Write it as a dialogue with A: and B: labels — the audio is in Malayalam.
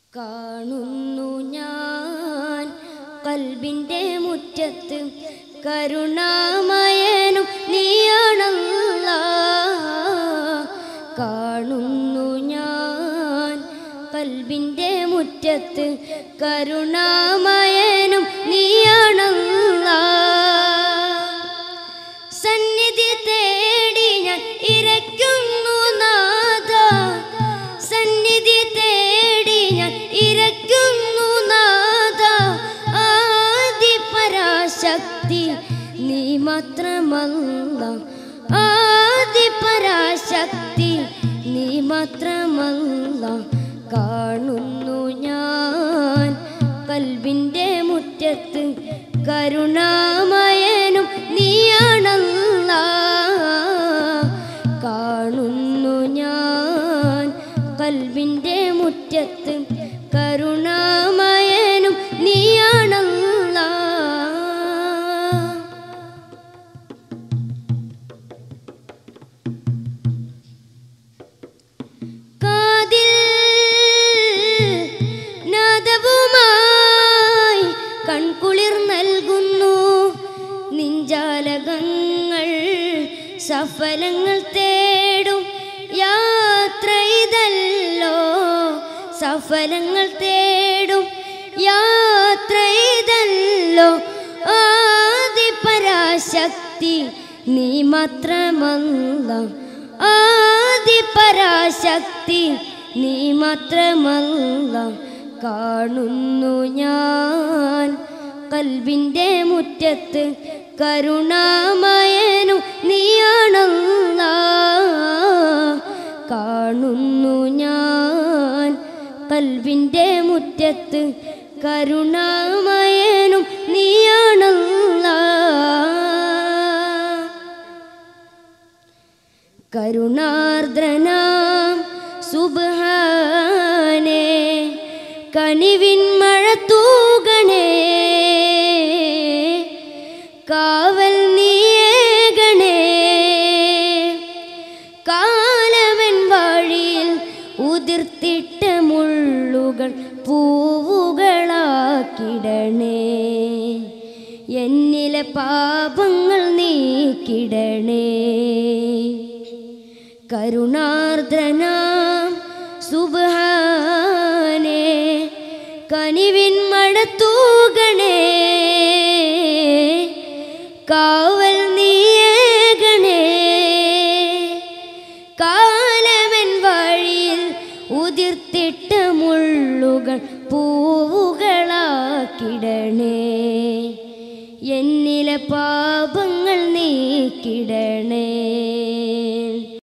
A: കാണുന്നു ഞാൻ കൽബിൻ്റെ മുറ്റത്ത് കരുണാമയനും നീയാണല്ല കാണുന്നു ഞാൻ കൽബിൻ്റെ മുറ്റത്ത് കരുണാമയനും നീയാണല്ല സന്നിധി തേടി ഞാൻ ഇരയ്ക്കുന്നു നാഥ സന്നിധി തേടി ഞാൻ ഇരയ്ക്കുന്നു നാഥ ആദി പരാശക്തി നീ മാത്രമല്ല ആദി പരാശക്തി നീ മാത്രമല്ല കാണുന്നു ഞാൻ കൽബിൻ്റെ മുറ്റത്ത് കരുണാമയനും നീയാണല്ല കാണുന്നു ഞാൻ കൽബിൻ്റെ മുറ്റത്ത് കരുണാമയനും നീയാണല്ല കാതിൽ നാദവുമായി കൺകുളിർ നൽകുന്നു നിഞ്ചാലകങ്ങൾ സഫലങ്ങൾ തേടും യാത്ര ഇതല്ലോ സഫലങ്ങൾ തേടും യാത്ര ഇതല്ലോ ആദി പരാശക്തി നീ മാത്രമല്ല ആദി പരാശക്തി നീ മാത്രമല്ല കാണുന്നു ഞാൻ കൽബിൻ്റെ മുറ്റത്ത് കരുണാമയനും നീയാണല്ല കാണുന്നു ഞാൻ കൽബിൻ്റെ മുറ്റത്ത് കരുണാമയനും നീയാണല്ല കരുണാർദ്രനാം സുബാനേ കനിവിൻ മഴ തൂകണേ കാവൽ നീയേകണേ കാലവൻ വഴിയിൽ ഉതിർത്തിട്ട മുള്ളുകൾ പൂവുകളാക്കിടണേ എന്നിലെ പാപങ്ങൾ നീക്കിടണേ കരുണാർദ്രനാം സുബാനേ കനിവിൻ മഴ തൂകണേ കാവൽ നീയേകണേ കാലവൻ വഴിയിൽ ഉതിർത്തിട്ട മുള്ളുകൾ പൂവുകളാക്കിടണേ എന്നിലെ പാപങ്ങൾ നീക്കിടണേ